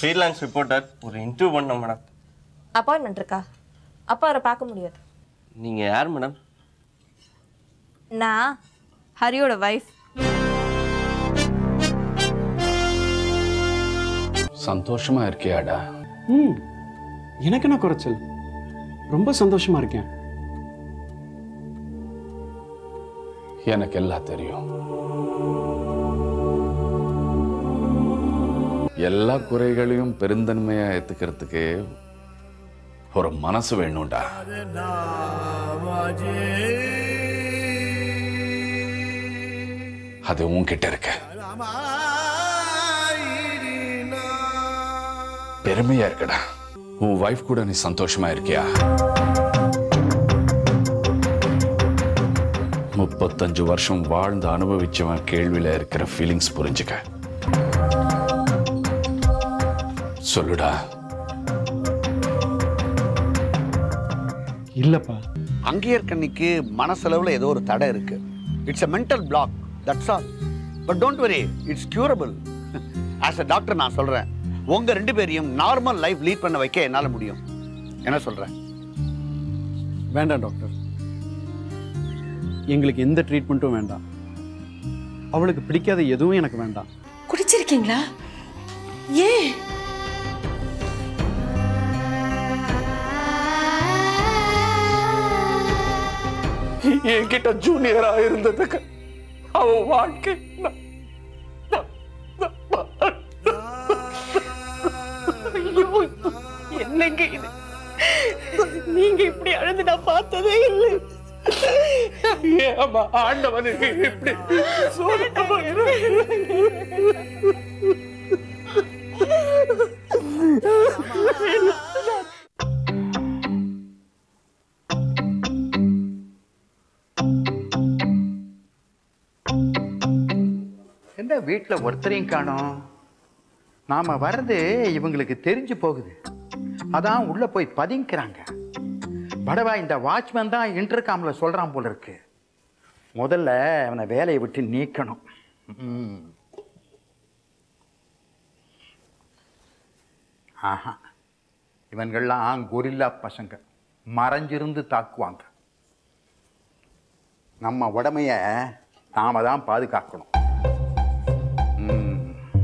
Freelance reporter ஒரு interview பண்ணோம் madam appointment இருக்கா அப்பா அவரை பார்க்க முடியாது நீங்கள் யார் மேடம் நான் ஹரியோட வைஃப் சந்தோஷமா இருக்கியாடா ம் எனக்கு என்ன குறைச்சல் ரொம்ப சந்தோஷமா இருக்கேன் எனக்கு எல்லாம் தெரியும் எல்லா குறைகளையும் பெருந்தன்மையா ஏத்துக்கிறதுக்கு ஒரு மனசு வேணும்டா அது உன்கிட்ட இருக்கு பெருமையா இருக்குடா உன் வைஃப் கூட நீ சந்தோஷமா இருக்கியா முப்பத்தஞ்சு வருஷம் வாழ்ந்து அனுபவிச்சவன் கேள்வியில இருக்கிற ஃபீலிங்ஸ் புரிஞ்சுக்க சொல்லுடா இல்லப்பா அங்கேயர்கண்ணிக்கு மனசளவில் ஏதோ ஒரு தடை இருக்கு it's a mental block that's all but don't worry it's curable as a doctor நான் சொல்கிறேன் உங்கள் ரெண்டு பேரையும் நார்மல் லைஃப் லீட் பண்ண வைக்க என்னால் முடியும் என்ன சொல்கிறேன் வேண்டாம் டாக்டர் எங்களுக்கு எந்த ட்ரீட்மெண்ட்டும் வேண்டாம் அவளுக்கு பிடிக்காத எதுவும் எனக்கு வேண்டாம் குடிச்சிருக்கீங்களா ஏன் என்கிட்ட ஜூனியரா இருந்ததுக்கு அவ வாழ்க்கை நான்- என்னங்க இது நீங்க இப்படி அழுது நான் பார்த்ததே இல்லை ஏம்மா ஆண்டவனுக்கு இப்படி என்ன வீட்டில் ஒருத்தரையும் காணோம் நாம வர்றது இவங்களுக்கு தெரிஞ்சு போகுது அதான் உள்ள போய் பதுங்கிக்கிறாங்க படவா இந்த வாட்ச்மேன் தான் இன்டர்காம்ல சொல்றான் போல இருக்கு முதல்ல அவனை வேலையை விட்டு நீக்கணும் ம். ஆஹா இவன்கள்லாம் கொரில்லா பசங்க மறைஞ்சிருந்து தாக்குவாங்க நம்ம உடமைய நாம தான் பாதுகாக்கணும் ம்.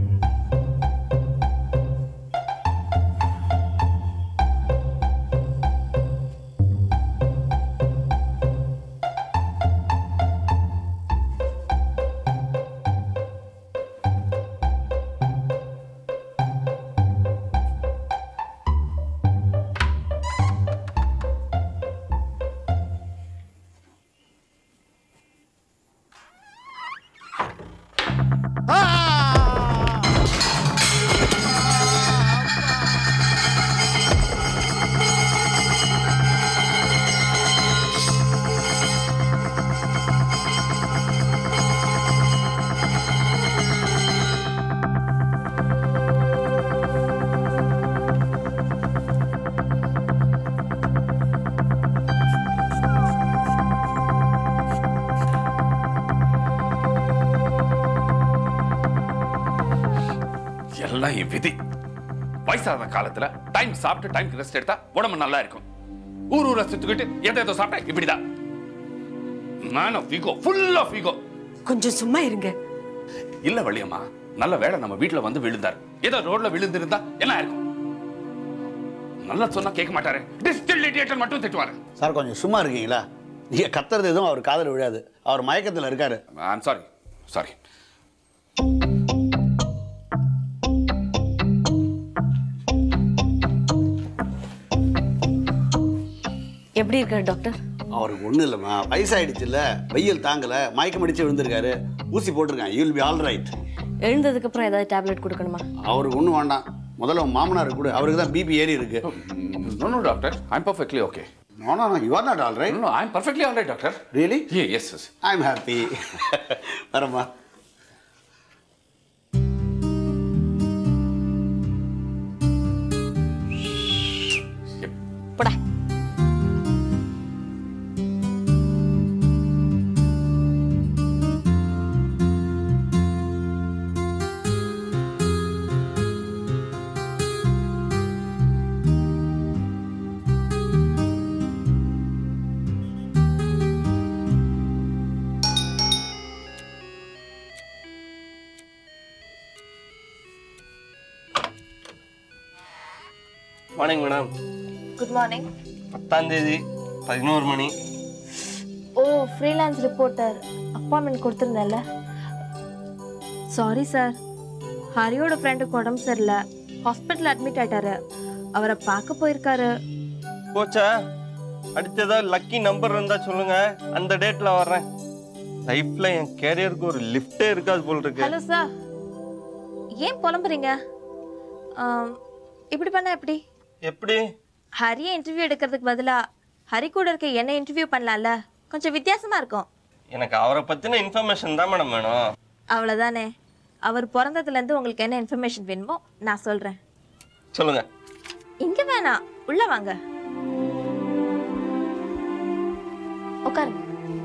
எல்லாம் என் விதி வயசான காலத்துல டைம் சாப்பிட்டு டைம் ரெஸ்ட் எடுத்தா உடம்பு நல்லா இருக்கும் ஊர் ஊரை சுத்துக்கிட்டு எதை எதோ சாப்பிட்டா இப்படிதான் man of ego full of ego கொஞ்சம் சும்மா இருங்க இல்ல வள்ளியம்மா நல்ல வேளை நம்ம வீட்ல வந்து விழுந்தார் ஏதோ ரோட்ல விழுந்திருந்தா என்ன இருக்கும் நல்லா சொன்னா கேட்க மாட்டாரு டிஸ்டில் இடியேட்டர் மட்டும் திட்டுவாரு சார் கொஞ்சம் சும்மா இருக்கீங்களா நீங்கள் கத்துறது எதுவும் அவர் காதில் விழாது அவர் மயக்கத்தில் இருக்காரு ஐம் சாரி சாரி எப்படி இருக்காரு டாக்டர் அவருக்கு ஒன்றும் இல்லைம்மா வயசாயிடுச்சுல்ல வெயில் தாங்கலை மயக்கம் அடிச்சு விழுந்திருக்காரு ஊசி போட்டிருக்கேன் you will be all right எழுந்ததுக்கு அப்புறம் ஏதாவது டேப்லெட் கொடுக்கணுமா அவருக்கு ஒன்றும் வேண்டாம் முதல்ல உன் மாமனார் கூட அவருக்கு தான் பிபி ஏறி இருக்கு no no doctor I'm perfectly okay no no you are not all right no I'm perfectly all right doctor really yes yes I am happy வரம்மா போடா மார்னிங் மேடம் குட் மார்னிங் பத்தாம் தேதி பதினோரு மணி ஓ ஃப்ரீலான்ஸ் ரிப்போர்ட்டர் அப்பாயின்மெண்ட் கொடுத்துருந்தேன்ல sorry sir ஹரியோட ஃப்ரெண்டுக்கு உடம்பு சரியில்லை ஹாஸ்பிட்டல் அட்மிட் ஆயிட்டாரு அவரை பார்க்க போயிருக்காரு போச்சா அடுத்து ஏதாவது லக்கி நம்பர் இருந்தா சொல்லுங்க அந்த டேட்ல வர்றேன் லைஃப்ல என் கேரியருக்கு ஒரு லிஃப்டே இருக்காது போல் இருக்கு ஹலோ சார் ஏன் புலம்புறீங்க ஆம், இப்படி பண்ணா எப்படி எப்படி ஹரியை இன்டர்வியூ எடுக்கிறதுக்கு பதிலா ஹரி கூட இருக்க என்ன இன்டர்வியூ பண்ணலாம்ல கொஞ்சம் வித்தியாசமா இருக்கும் எனக்கு அவரை பத்தின இன்ஃபர்மேஷன் தான் மேடம் வேணும் அவ்வளோதானே அவர் பிறந்ததுலேருந்து உங்களுக்கு என்ன இன்ஃபர்மேஷன் வேணுமோ நான் சொல்கிறேன் சொல்லுங்க இங்கே வேணாம் உள்ள வாங்க உட்காருங்க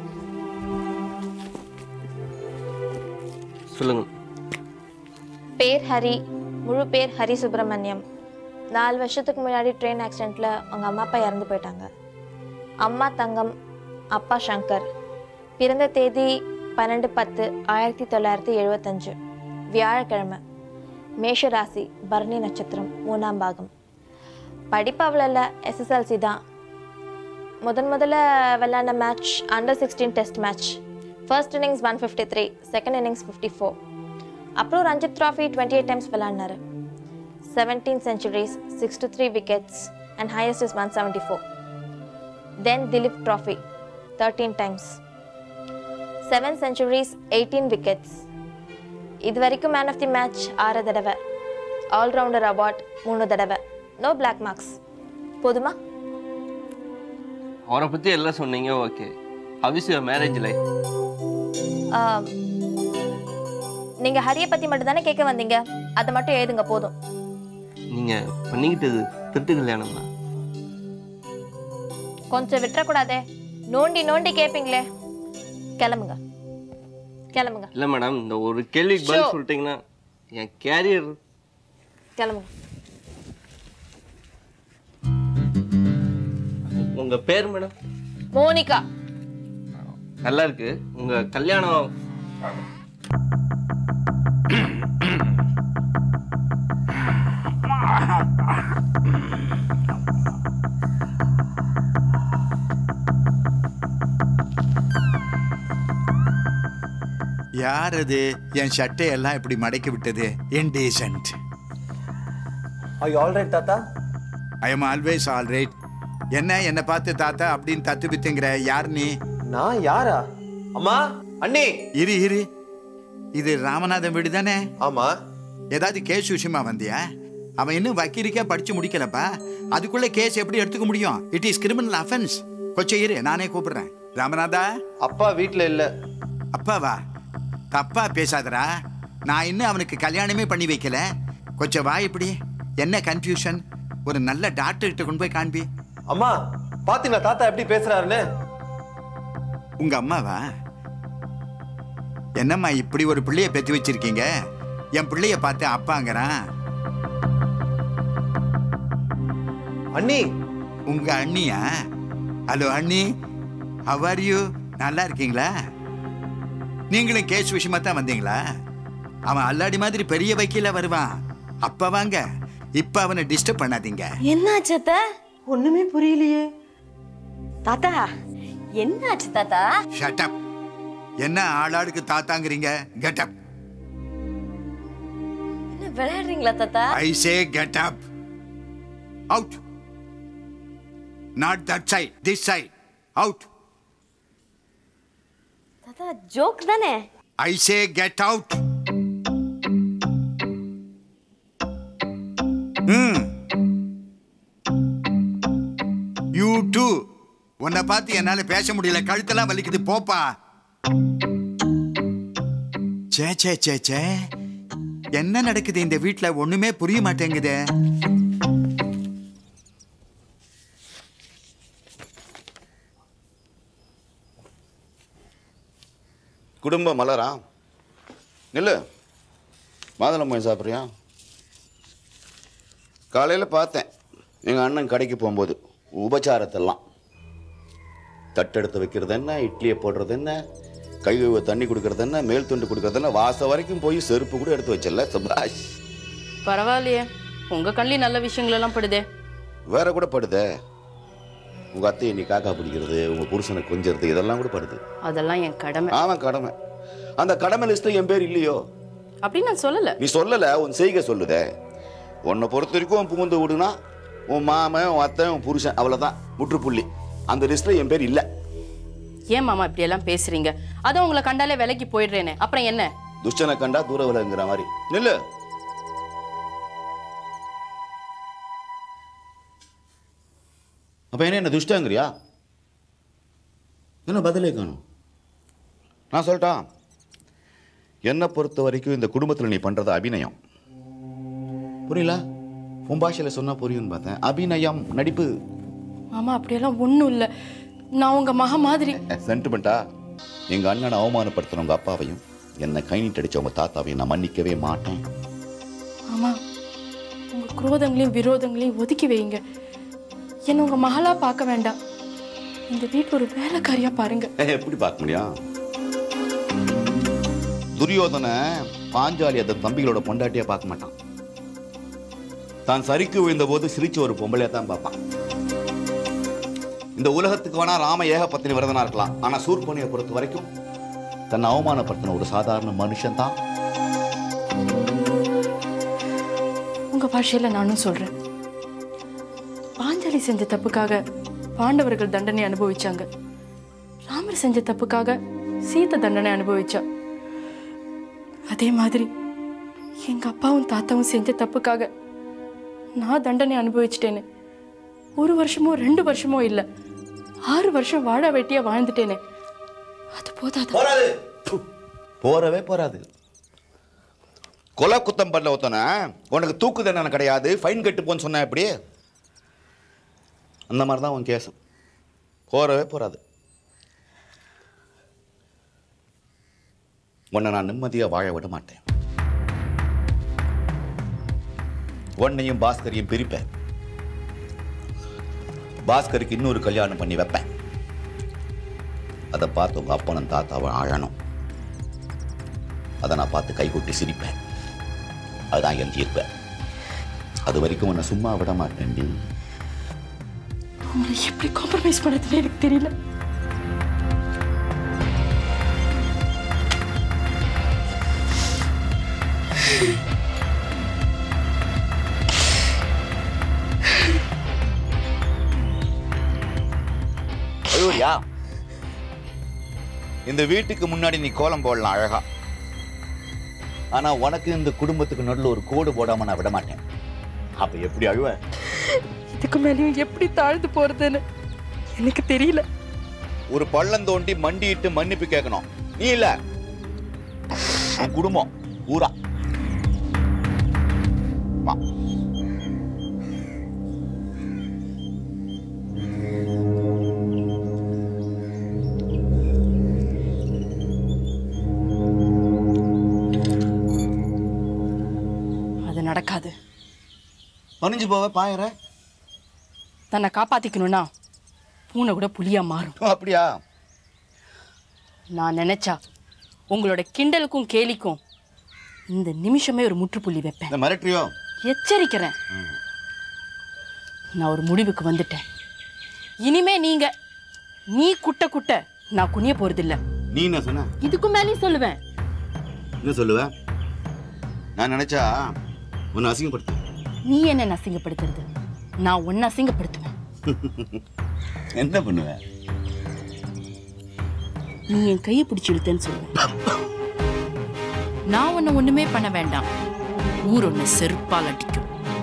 சொல்லுங்க பேர் ஹரி முழு பேர் ஹரி சுப்பிரமணியம் நாலு வருஷத்துக்கு முன்னாடி ட்ரெயின் ஆக்சிடெண்ட்டில் அவங்க அம்மா அப்பா இறந்து போயிட்டாங்க அம்மா தங்கம் அப்பா சங்கர் பிறந்த தேதி பன்னெண்டு பத்து ஆயிரத்தி தொள்ளாயிரத்தி எழுபத்தஞ்சு வியாழக்கிழமை மேஷ ராசி பரணி நட்சத்திரம் மூணாம் பாகம் படிப்பு அவ்வளோ இல்லை எஸ்எஸ்எல்சி தான் முதன் முதல்ல விளையாண்ட match under sixteen test match first innings one fifty three second innings fifty four அப்புறம் Ranji trophy twenty eight times விளையாடினாரு seventeen centuries sixty three wickets and highest is one seventy four then Duleep trophy thirteen times seven centuries eighteen wickets இது வரைக்கும் man of the match ஆறு தடவை allrounder award மூணு தடவை no black marks போதுமா அவரை பத்தி எல்லாம் சொன்னீங்க okay how is your marriage life ஆம், நீங்க ஹரியை பத்தி மட்டும் தானே கேட்க வந்தீங்க அதை மட்டும் எழுதுங்க போதும் நீங்க பண்ணிக்கிட்டது திருட்டு கல்யாணம் தான் கொஞ்சம் விட்டுறக்கூடாதே நோண்டி நோண்டி கேட்பீங்களே கிளம்புங்க கிளம்புங்க இல்ல மேடம் இந்த ஒரு கேள்விக்கு பதில் சொல்லிட்டீங்கன்னா என் கேரியர் கிளம்புங்க உங்க பேர் மேடம் மோனிகா நல்லா இருக்கு உங்க கல்யாணம் யார் அது என் சட்டையெல்லாம் இப்படி மடக்கி விட்டது இன்டீசன்ட் ஐ ஆல்ரைட் தாத்தா I am always all right என்ன என்னை பார்த்து தாத்தா அப்படின்னு தத்து பித்துங்கிற யார் நீ நான் யாரா அம்மா அண்ணி இரு இரு இது ராமநாதன் வீடு தானே ஆமா ஏதாவது கேஸ் விஷயமா வந்தியா அவன் இன்னும் வக்கீலுக்கே படிச்சு முடிக்கலப்பா அதுக்குள்ள கேஸ் எப்படி எடுத்துக்க முடியும் இட் இஸ் கிரிமினல் அஃபென்ஸ் கொஞ்சம் இரு நானே கூப்பிடுறேன் ராமநாதா அப்பா வீட்ல இல்ல அப்பாவா தப்பா பேசாதடா நான் இன்னும் அவனுக்கு கல்யாணமே பண்ணி வைக்கல கொஞ்சம் வா இப்படி என்ன கன்ஃபியூஷன் ஒரு நல்ல டாக்டர் கிட்ட கொண்டு போய் காண்பி அம்மா பாத்தீங்களா தாத்தா எப்படி பேசுறாருன்னு உங்க அம்மாவா என்னம்மா இப்படி ஒரு பிள்ளைய பெத்து வச்சிருக்கீங்க என் பிள்ளைய பார்த்து அப்பாங்கிறான் அண்ணி உங்க அண்ணியா ஹலோ அண்ணி how are you நல்லா இருக்கீங்களா நீங்களும் கேஸ் விஷயமா தான் வந்தீங்களா அவன் அல்லாடி மாதிரி பெரிய வக்கீலா வருவான் அப்ப வாங்க இப்ப அவனை டிஸ்டர்ப் பண்ணாதீங்க என்னாச்சு அத்தை ஒண்ணுமே புரியலையே தாத்தா என்னாச்சு தாத்தா ஷட் அப் என்ன ஆளாளுக்கு தாத்தாங்கிறீங்க கெட் அப் என்ன விளையாடுறீங்களா தாத்தா I say get up out not that side this side out தாத்தா ஜோக் தானே I say get out you too உன்னை பார்த்து என்னால பேச முடியல கழுத்தெல்லாம் வலிக்குது போப்பா சே சே சே சே என்ன நடக்குது இந்த வீட்ல ஒண்ணுமே புரிய மாட்டேங்குதே குடும்ப மலரா நில்லு மாதுளம்பழம் சாப்பிட்றியா காலையில் பார்த்தேன் எங்கள் அண்ணன் கடைக்கு போகும்போது உபச்சாரத்தெல்லாம் தட்டெடுத்து வைக்கிறது என்ன இட்லியை போடுறது என்ன கை கழுவ தண்ணி கொடுக்கறது என்ன மேல் துண்டு கொடுக்கறது என்ன வாசம் வரைக்கும் போய் செருப்பு கூட எடுத்து வச்சல சபாஷ் பரவாயில்லையே உங்க கண்ணில் நல்ல விஷயங்கள் எல்லாம் படுதே வேற கூட படுதே உங்க அத்தையை நீ காக்கா பிடிக்கிறது உங்க புருஷனை கொஞ்சிறது இதெல்லாம் கூட படுது அதெல்லாம் என் கடமை ஆமா கடமை அந்த கடமை லிஸ்ட்ல என் பேர் இல்லையோ அப்படின்னு நான் சொல்லல நீ சொல்லல உன் செய்கை சொல்லுதே உன்னை பொறுத்த வரைக்கும் உன் புகுந்து விடுனா உன் மாமன் உன் அத்தை உன் புருஷன் அவ்வளவுதான் முற்றுப்புள்ளி அந்த லிஸ்ட்ல என் பேர் இல்ல ஏன் மாமா இப்படி எல்லாம் பேசுறீங்க அதான் உங்களை கண்டாலே விலைக்கு போயிடுறேனே அப்புறம் என்ன துஷ்டனை கண்டா தூர விலங்குற மாதிரி நில்லு அப்ப என்ன என்ன துஷ்டங்கிறியா என்ன பதிலே காணும் நான் சொல்லட்டா என்னை பொறுத்த வரைக்கும் இந்த குடும்பத்தில் நீ பண்றது அபிநயம் புரியல உன் பாஷையில சொன்னா புரியும்னு பார்த்தேன் அபிநயம் நடிப்பு மாமா அப்படியெல்லாம் ஒண்ணும் இல்ல நான் உங்க மக மாதிரி சென்டிமெண்டா எங்க அண்ணனை அவமானப்படுத்தின உங்க அப்பாவையும் என்னை கை நீட்டு அடிச்ச உங்க தாத்தாவையும் நான் மன்னிக்கவே மாட்டேன் மாமா உங்க குரோதங்களையும் விரோதங்களையும் ஒதுக்கி வைங்க என்ன உங்க மகளா பார்க்க வேண்டாம் இந்த வீட்டுல ஒரு வேலைக்காரியா பாருங்க எப்படி பார்க்க முடியும் துரியோதனை பாஞ்சாலி அந்த தம்பிகளோட பொண்டாட்டியா பார்க்க மாட்டான் தான் சரிக்கு விழுந்த போது சிரிச்சு ஒரு பொம்பளையா தான் பார்ப்பான் இந்த உலகத்துக்கு வேணா ராம ஏகபத்தினி விரதனா இருக்கலாம் ஆனா சூர்பனியை பொறுத்த வரைக்கும் தன்னை அவமானப்படுத்தின ஒரு சாதாரண மனுஷன் தான் உங்க பாஷையில நானும் சொல்றேன் பாஞ்சாலி செஞ்ச தப்புக்காக பாண்டவர்கள் தண்டனை அனுபவிச்சாங்க ராமர் செஞ்ச தப்புக்காக சீதை தண்டனை அனுபவிச்சா அதே மாதிரி எங்க அப்பாவும் தாத்தாவும் செஞ்ச தப்புக்காக நான் தண்டனை அனுபவிச்சிட்டேனே ஒரு வருஷமோ ரெண்டு வருஷமோ இல்ல ஆறு வருஷம் வாழ வெட்டியா வாழ்ந்துட்டேனே அது போதாது போராது போறவே போறாது கொலை குத்தம் பண்ணல ஒருத்தனை உனக்கு தூக்கு தண்டனை கிடையாது ஃபைன் கட்டு போன்னு சொன்ன எப்படி அந்த மாதிரி தான் உன் கேஸ் போறவே போறாது உன்னை நான் நிம்மதியா வாழ விட மாட்டேன் உன்னையும் பாஸ்கரையும் பிரிப்பேன் பாஸ்கருக்கு இன்னொரு கல்யாணம் பண்ணி வைப்பேன் அதை பார்த்து உங்க அப்பனும் தாத்தாவும் அழணும் அதை நான் பார்த்து கைகொட்டி சிரிப்பேன் அதுதான் என் தீர்ப்பேன் அது வரைக்கும் உன்னை சும்மா விட மாட்டேன்டி உங்களை எப்படி காம்ப்ரமைஸ் பண்ணதுன்னு எனக்கு தெரியல ஐயோரியா இந்த வீட்டுக்கு முன்னாடி நீ கோலம் போடலாம் அழகா ஆனா உனக்கு இந்த குடும்பத்துக்கு நடுவில் ஒரு கோடு போடாம நான் விட மாட்டேன் அப்ப எப்படி அழுவ இதுக்கு மேலேயும் எப்படி தாழ்ந்து போறதுன்னு எனக்கு தெரியல ஒரு பள்ளம் தோண்டி மண்டியிட்டு மன்னிப்பு கேட்கணும் நீ இல்ல உன் குடும்பம் ஊரா வா. அது நடக்காது பணிஞ்சு போவ பாயற தன்னை காப்பாத்திக்கணும்னா பூனை கூட புலியா மாறும் அப்படியா நான் நினைச்சா உங்களோட கிண்டலுக்கும் கேலிக்கும் இந்த நிமிஷமே ஒரு முற்றுப்புள்ளி வைப்பேன் இந்த மிரட்டுறியோ எச்சரிக்கிறேன் நான் ஒரு முடிவுக்கு வந்துட்டேன் இனிமே நீங்க நீ குட்ட குட்ட நான் குனிய போறதில்ல நீ என்ன சொன்ன இதுக்கு மேலேயும் சொல்லுவேன் என்ன சொல்லுவ நான் நினைச்சா உன்னை அசிங்கப்படுத்து நீ என்ன அசிங்கப்படுத்துறது நான் உன்னை அசிங்கப்படுத்துவேன் என்ன பண்ணுவேன் நீ என் கையை பிடிச்சி இழுத்தேன்னு சொல்லுவேன் நான் உன்னை ஒண்ணுமே பண்ண வேண்டாம் ஊர் ஒன்னு செருப்பால் அடிக்கும்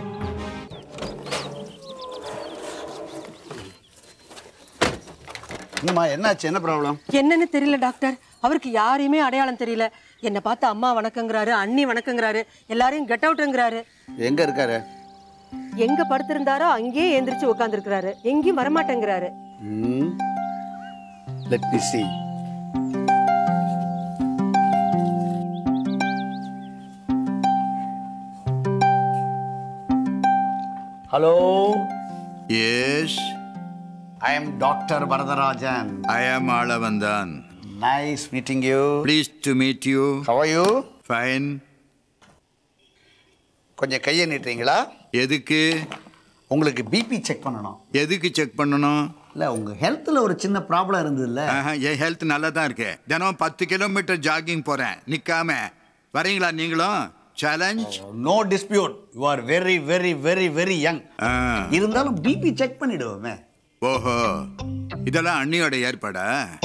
என்னம்மா என்னாச்சு என்ன ப்ராப்ளம் என்னன்னு தெரியல டாக்டர் அவருக்கு யாரையுமே அடையாளம் தெரியல என்னை பார்த்து அம்மா வணக்கங்கிறாரு அண்ணி வணக்கங்கிறாரு எல்லாரையும் கெட் அவுட்ங்கிறாரு எங்க இருக்காரு எங்க படுத்திருந்தாரோ அங்கேயே எந்திரிச்சு உட்காந்துருக்கிறாரு எங்கேயும் வரமாட்டேங்கிறாரு let me see hello yes I am doctor Varadarajan I am Aalavandhan nice meeting you please to meet you how you fine கொஞ்சம் கையை நீட்டுறீங்களா எதுக்கு உங்களுக்கு பிபி செக் பண்ணணும் எதுக்கு செக் பண்ணணும் இல்லை உங்கள் ஹெல்த்தில் ஒரு சின்ன ப்ராப்ளம் இருந்ததுல்ல ஆஹா, என் ஹெல்த் நல்லா தான் இருக்கு தினம் பத்து கிலோமீட்டர் ஜாகிங் போறேன் நிக்காம வரீங்களா நீங்களும் challenge no dispute you are very very very very young இருந்தாலும் பிபி செக் பண்ணிடுவோமே ஓஹோ இதெல்லாம் அண்ணியோட ஏற்பாடா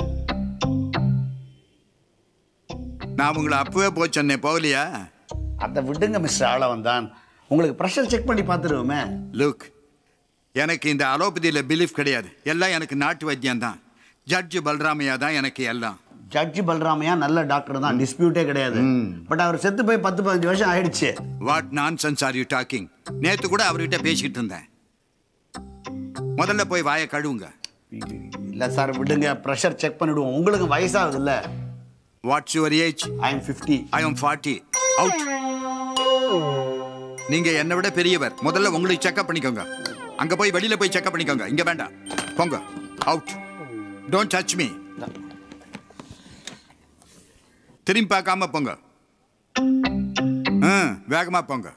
நான் உங்களை அப்பவே போய் சொன்னேன் போகலையா அதை விடுங்க மிஸ்டர் ஆளவன் தான் உங்களுக்கு ப்ரெஷர் செக் பண்ணி பார்த்துருவோமே லுக் எனக்கு இந்த அலோபதியில் பிலீஃப் கிடையாது எல்லாம் எனக்கு நாட்டு வைத்தியம் தான் ஜட்ஜு பல்ராமையா தான் எனக்கு எல்லாம் ஜட்ஜி பல்ராமையா நல்ல டாக்டர் தான் டிஸ்பியூட்டே கிடையாது பட் அவர் செத்து போய் பத்து பதினஞ்சு வருஷம் ஆயிடுச்சு வாட் நான் சென்ஸ் ஆர் யூ டாக்கிங் நேத்து கூட அவர்கிட்ட பேசிக்கிட்டு இருந்தேன் முதல்ல போய் வாயை கழுவுங்க இல்லை சார் விடுங்க ப்ரெஷர் செக் பண்ணிடுவோம் உங்களுக்கு வயசாகுது இல்லை what's your age I am fifty I am forty out நீங்க என்னை விட பெரியவர் முதல்ல உங்களுக்கு செக்அப் பண்ணிக்கோங்க அங்க போய் வெளியில போய் செக்அப் பண்ணிக்கோங்க இங்க வேண்டாம் போங்க அவுட் டோன்ட் டச் மீ திரும்பி பார்க்காம போங்க ஆ, வேகமா போங்க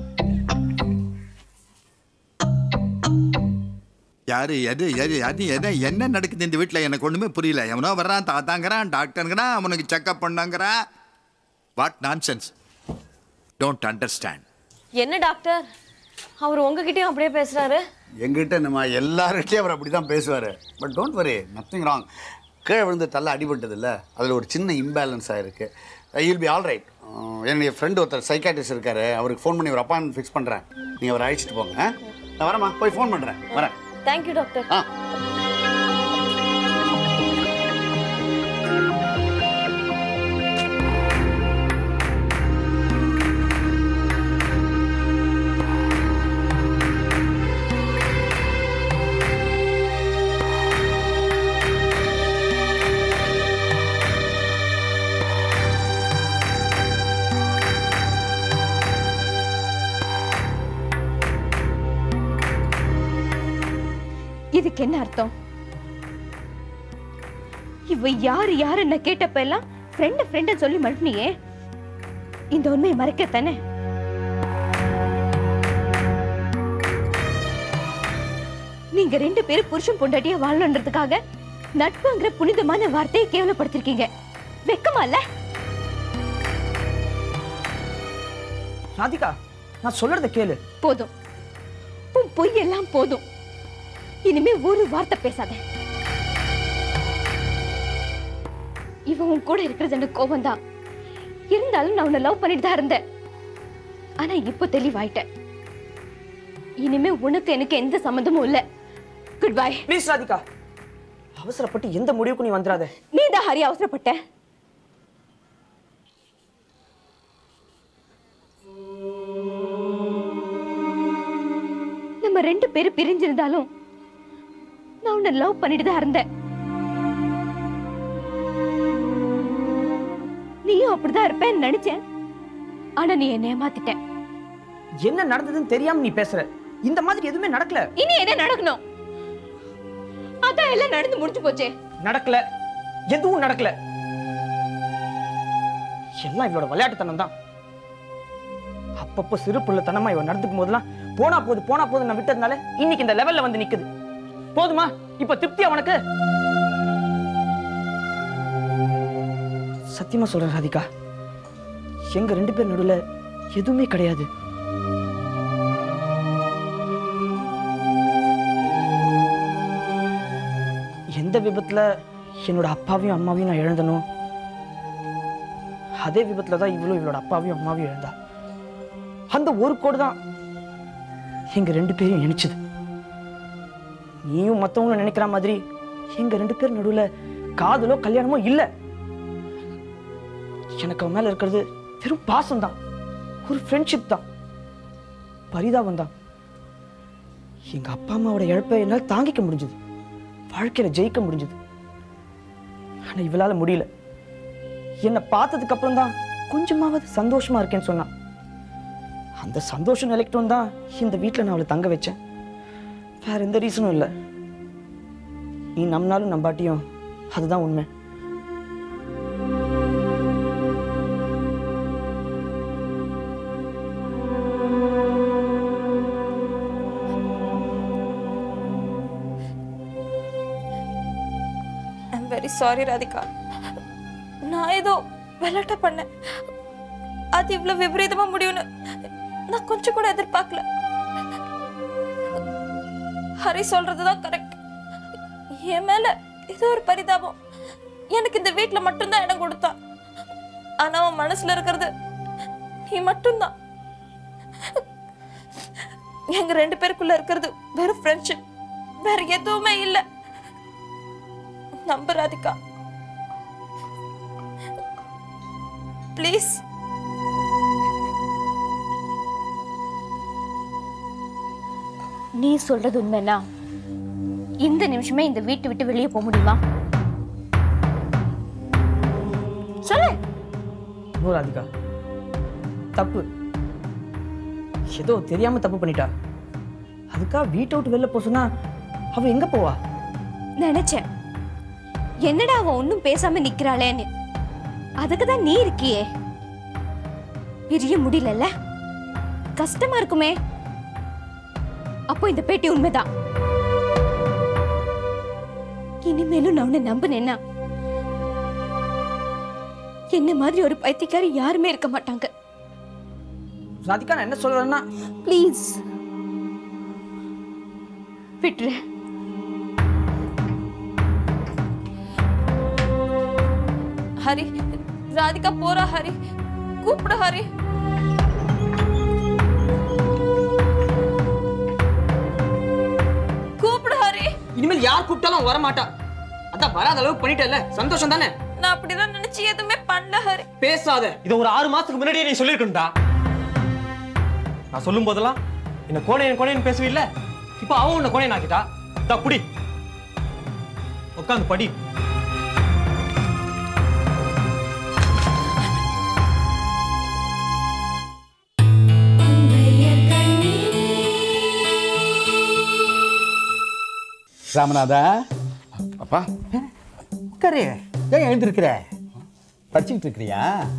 யாரு எது எது அது எது என்ன நடக்குது இந்த வீட்டில் எனக்கு ஒன்றுமே புரியல எவனோ வர்றான் தாத்தாங்கிறான் டாக்டருங்கிறான் அவனுக்கு செக்அப் பண்ணாங்கிறான் வாட் நான்சென்ஸ் டோன்ட் அண்டர்ஸ்டாண்ட் என்ன டாக்டர் அவர் உங்ககிட்டயும் அப்படியே பேசுறாரு எங்கிட்ட நம்ம எல்லார்கிட்டயும் அவர் அப்படி தான் பேசுவார் but don't worry nothing wrong கீழே விழுந்து தள்ள அடிபட்டது இல்லை அதில் ஒரு சின்ன இம்பேலன்ஸ் ஆகிருக்கு யூல் பி ஆல் ரைட் என்னுடைய ஃப்ரெண்டு ஒருத்தர் சைக்காட்டிஸ்ட் இருக்காரு அவருக்கு ஃபோன் பண்ணி ஒரு அப்பாயின்மெண்ட் ஃபிக்ஸ் பண்ணுறேன் நீங்கள் அவரை அழைச்சிட்டு போங்க ஆ? நான் வரேம்மா போய் ஃபோன் பண்ணுறேன் வரேன் தேங்க்யூ டாக்டர் ஆ இதுக்கு என்ன அர்த்தம் இவ யாரு யாருன்னு கேட்டப்ப எல்லாம் ஃப்ரெண்ட் ஃப்ரெண்ட் சொல்லி மறுபடியே இந்த உண்மையை மறைக்கத்தானே நீங்க ரெண்டு பேரும் புருஷன் பொண்டாட்டியா வாழணுன்றதுக்காக நட்புங்கிற புனிதமான வார்த்தையை கேவலப்படுத்திருக்கீங்க வெக்கமா இல்ல ராதிகா நான் சொல்றத கேளு போதும் உன் பொய் எல்லாம் போதும் இனிமே ஒரு வார்த்தை பேசாத இவன் உன் கூட இருக்கிறது எனக்கு கோபம் தான் இருந்தாலும் நான் உன்னை லவ் பண்ணிட்டு தான் இருந்தேன் ஆனா இப்போ தெளிவாயிட்டேன் இனிமே உனக்கு எனக்கு எந்த சம்மந்தமும் இல்ல குட் பை ப்ளீஸ் ராதிகா அவசரப்பட்டு எந்த முடிவுக்கு நீ வந்துடாத நீ தான் ஹரி அவசரப்பட்ட நம்ம ரெண்டு பேரும் பிரிஞ்சிருந்தாலும் நான் உன்னை லவ் பண்ணிட்டு தான் இருந்தேன் நீயும் அப்படிதான் இருப்பேன்னு நினைச்சேன் ஆனா நீ என்னை ஏமாத்திட்ட என்ன நடந்ததுன்னு தெரியாம நீ பேசுற இந்த மாதிரி எதுவுமே நடக்கல இனி என்ன நடக்கணும் அதான் எல்லாம் நடந்து முடிஞ்சு போச்சே நடக்கல எதுவும் நடக்கல எல்லாம் இவளோட விளையாட்டுத்தனம் தான் அப்பப்போ சிறு பிள்ளைத்தனமா இவன் நடந்துக்கும் போதெல்லாம் போனா போது போனா போது நான் விட்டதுனால இன்னைக்கு இந்த லெவல்ல வந்து நிக்குது போதுமா இப்ப திருப்தியா உனக்கு சத்தியமா சொல்றேன் ராதிகா எங்க ரெண்டு பேர் நடுவுல எதுவுமே கிடையாது எந்த விபத்துல என்னோட அப்பாவையும் அம்மாவையும் நான் இழந்தனோ அதே விபத்துல தான் இவளும் இவளோட அப்பாவையும் அம்மாவையும் இழந்தா அந்த ஒரு கோடு தான் எங்க ரெண்டு பேரையும் இணைச்சுது நீயும் மத்தவங்களும் நினைக்கிற மாதிரி எங்க ரெண்டு பேர் நடுவுல காதலோ கல்யாணமோ இல்ல எனக்கு அவன் மேல இருக்கிறது வெறும் பாசம் தான் ஒரு ஃப்ரெண்ட்ஷிப் தான் பரிதாபம் தான் எங்க அப்பா அம்மாவோட இழப்பை என்னால் தாங்கிக்க முடிஞ்சது வாழ்க்கையில ஜெயிக்க முடிஞ்சது ஆனா இவளால முடியல என்னை பார்த்ததுக்கு அப்புறம் தான் கொஞ்சமாவது சந்தோஷமா இருக்கேன்னு சொன்னான் அந்த சந்தோஷம் நிலைக்கட்டும் தான் இந்த வீட்டில் நான் அவளை தங்க வச்சேன் வேற எந்த ரீசனும் இல்லை நீ நம்பினாலும் நம்பாட்டியும் அதுதான் உண்மை வெரி சாரி ராதிகா நான் ஏதோ விளையாட்ட பண்ணேன் அது இவ்வளவு விபரீதமா முடியும்னு நான் கொஞ்சம் கூட எதிர்பார்க்கல ஹரி சொல்றதுதான் கரெக்ட் என் மேல இது ஒரு பரிதாபம் எனக்கு இந்த வீட்ல மட்டும்தான் இடம் கொடுத்தான் ஆனா அவன் மனசுல இருக்கிறது நீ மட்டும்தான் எங்க ரெண்டு பேருக்குள்ள இருக்கிறது வெறும் ஃப்ரெண்ட்ஷிப் வேற எதுவுமே இல்ல நம்ப ராதிகா ப்ளீஸ் நீ சொல்றது உண்மைனா இந்த நிமிஷமே இந்த வீட்டை விட்டு வெளியே போக முடியுமா சொல்லு நோ ராதிகா தப்பு ஏதோ தெரியாம தப்பு பண்ணிட்டா அதுக்கா வீட்டை விட்டு வெளில போக சொன்னா அவ எங்க போவா நினைச்சேன் என்னடா அவ ஒன்னும் பேசாம நிக்கிறாளேன்னு அதுக்கு தான் நீ இருக்கியே பிரிய முடியலல்ல கஷ்டமா இருக்குமே அப்போ இந்த பேட்டி உண்மைதான் இனிமேலும் நான் உன்னை நம்பினேன்னா என்ன மாதிரி ஒரு பைத்தியக்காரி யாருமே இருக்க மாட்டாங்க ராதிகா நான் என்ன சொல்றேன்னா ப்ளீஸ் விட்டுரு ஹரி ராதிகா போறா ஹரி கூப்பிடு ஹரி கூப்பிடு ஹரி இனிமேல் யார் கூப்பிட்டாலும் வர மாட்டா அதான் வராத அளவுக்கு பண்ணிட்டல சந்தோஷம் தானே நான் அப்படிதான் நினைச்சு எதுவுமே பண்ணல ஹரி பேசாத இதை ஒரு ஆறு மாசத்துக்கு முன்னாடியே நீ சொல்லிருக்கணும்டா நான் சொல்லும் போதெல்லாம் என்ன கோணையன் கோணையன் பேசுவில்ல இப்போ அவன் உன்னை கோணையன் ஆக்கிட்டா தா புடி உட்காந்து படி ராமநாதா அப்பா உட்காரு ஏன் எழுந்திருக்கிற படிச்சுக்கிட்டு இருக்கிறியா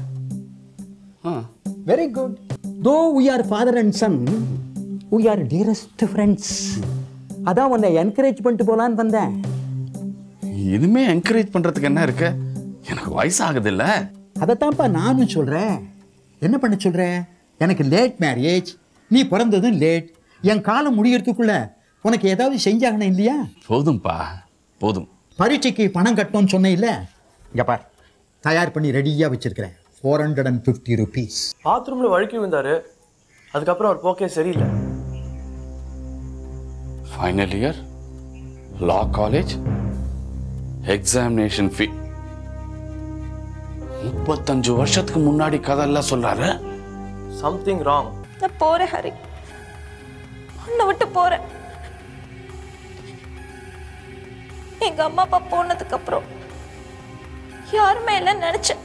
very good though we are father and son we are dearest friends அதான் உன்னை என்கரேஜ் பண்ணிட்டு போலான்னு வந்தேன் இனிமே என்கரேஜ் பண்றதுக்கு என்ன இருக்கு எனக்கு வயசாகுது இல்ல அதைத்தான்ப்பா நானும் சொல்கிறேன் என்ன பண்ண சொல்ற எனக்கு லேட் மேரேஜ் நீ பிறந்ததும் லேட் என் காலம் முடியறதுக்குள்ள உனக்கு ஏதாவது செஞ்சாகணும் இல்லையா போதும்பா போதும் பரீட்சைக்கு பணம் கட்டணும்னு சொன்னேன் இல்லை இங்கே பார் தயார் பண்ணி ரெடியாக வச்சிருக்கிறேன் four hundred and fifty rupees பாத்ரூம்ல வழுக்கி விழுந்தாரு அதுக்கப்புறம் அவர் போக்கே சரியில்லை final year law college examination fee முப்பத்தஞ்சு வருஷத்துக்கு முன்னாடி கதையெல்லாம் சொல்றாரு சம்திங் ராங் நான் போறேன் ஹரி உன்னை விட்டு போறேன் எங்க அம்மா அப்பா போனதுக்கு அப்புறம் யாருமே இல்லைன்னு நினைச்சேன்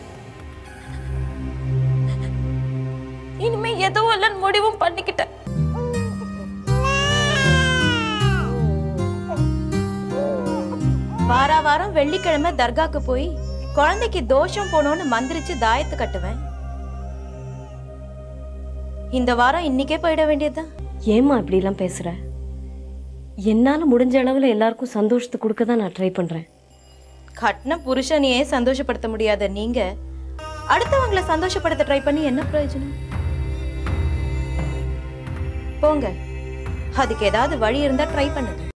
இனிமே எதுவும் இல்லைன்னு முடிவும் பண்ணிக்கிட்டேன் வாரா வாரம் வெள்ளிக்கிழமை தர்காக்கு போய் குழந்தைக்கு தோஷம் போனோன்னு மந்திரிச்சு தாயத்து கட்டுவேன் இந்த வாரம் இன்னைக்கே போயிட வேண்டியதுதான் ஏம்மா இப்படிலாம் பேசுற என்னால முடிஞ்ச அளவுல எல்லாருக்கும் சந்தோஷத்தை கொடுக்க தான் நான் ட்ரை பண்றேன் கட்டின புருஷனையே சந்தோஷப்படுத்த முடியாத நீங்க அடுத்தவங்களை சந்தோஷப்படுத்த ட்ரை பண்ணி என்ன பிரயோஜனம் போங்க அதுக்கு ஏதாவது வழி இருந்தா ட்ரை பண்ணுங்க